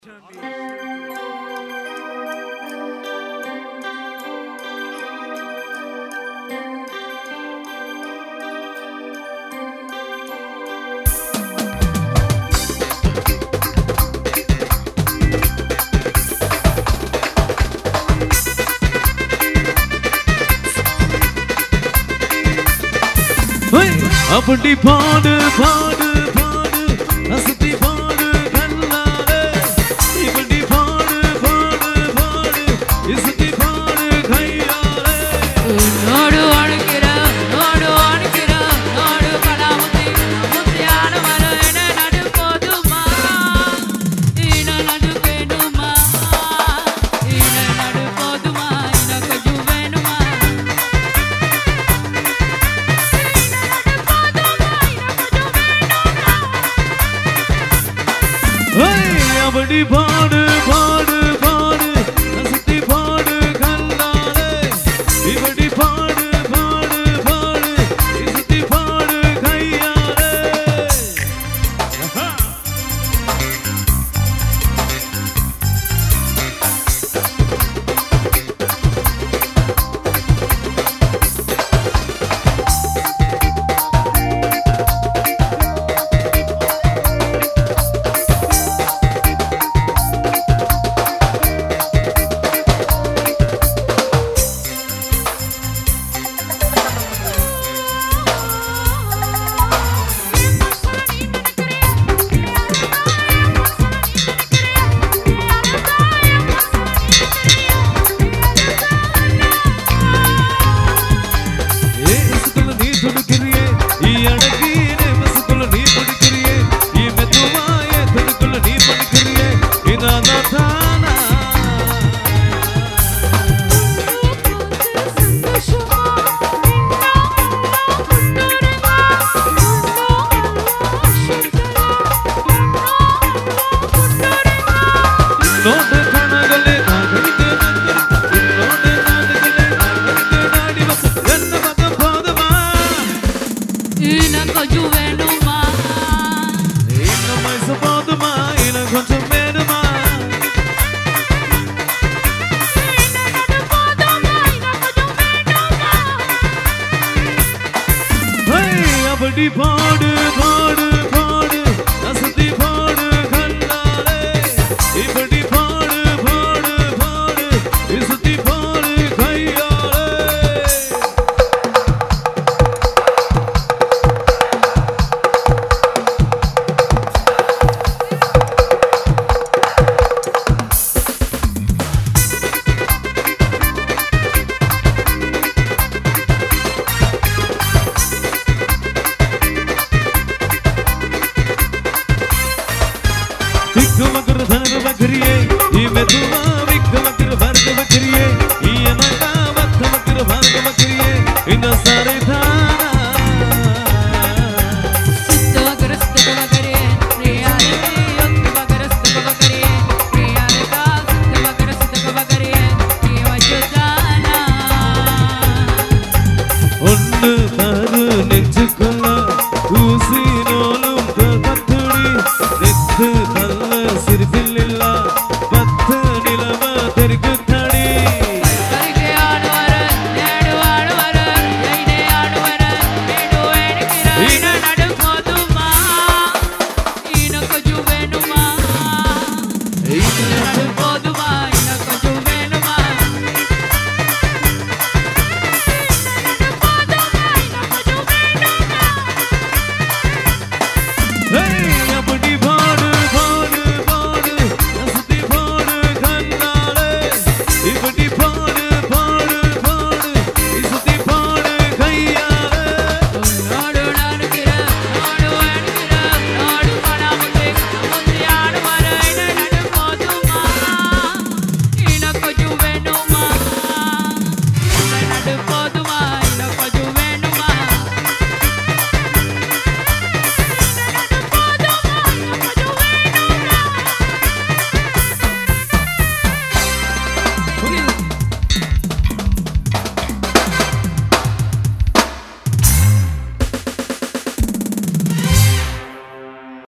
அப்படி பாடு பாடு பாடு அசத்தி பாடு கண்ணாலே இப்படி பாடு பாடு பாடு இசத்தி பாடு கையாலே நோடு வாழ்கிற நோடு வாழ்கிற நோடு பலாமுத்தி முத்தியான மரம் என நடு போதுமா இன நடு வேணுமா இன நடு போதுமா இன கொஞ்சம் வேணுமா ஏய், அப்படி பாடு பாடு பாடு அசத்தி பாடு கண்ணாலே இப்படி பாடு பாடு பாடு இசத்தி பாடு கையாலே ஆஹா. ஏ மசுக்குள்ள நீ துடுக்கிறியே ಈ ಅಡಗಿನೆ ಮಸುಕುள்ள ನೀ ಪಡಿಕಿರಿಯೇ ಈ ಮೆದುವಾಯ ತುಡುಕುள்ள ನೀ ಪಡಿಕಿರಿಯೇ ಇದಾನ ತಾನ ಇನ್ನೊಂದು ಕಣಗಲೆ ನಾಗರಿಕೆ ನಂಗರಿ ಇನ್ನೊಂದು ನಾಗರಿಕೆ ನಾಗರಿಕೆ ನಾಡಿ ಬಸ್ ಎನ್ನ ಮಗ போதுமா இன கொஞ்சம் வேணுமா இன்னும் வயசு போதுமா இன்னும் கொஞ்சம் வேணுமா ஹேய், அப்படி பாடு பாடு பாடு அசத்தி பாடு கண்ணாலே இப்படி பாடு பாடு பாடு இசத்தி பாடு கையாலே விக்கு மகர தனது மகரியே ಈ ಮೆದುವ ವಿಕ್ಕ ಮಕರ ಭಾರತ ಮಕರಿಯೇ ಈ ಅನಗ ಮತ್ತ ಮಕರ ಭಾರತ ಮಕರಿಯೇ ಇನ್ನ ಸಾರೆ ஒன்று தரு நெஞ்சுக்குள்ள ஊசி நூலும் கத்துடி நெத்து நல்ல சிரிப்பில் இல்ல பத்து நிலவ தெருக்குத்தடி வேணுமா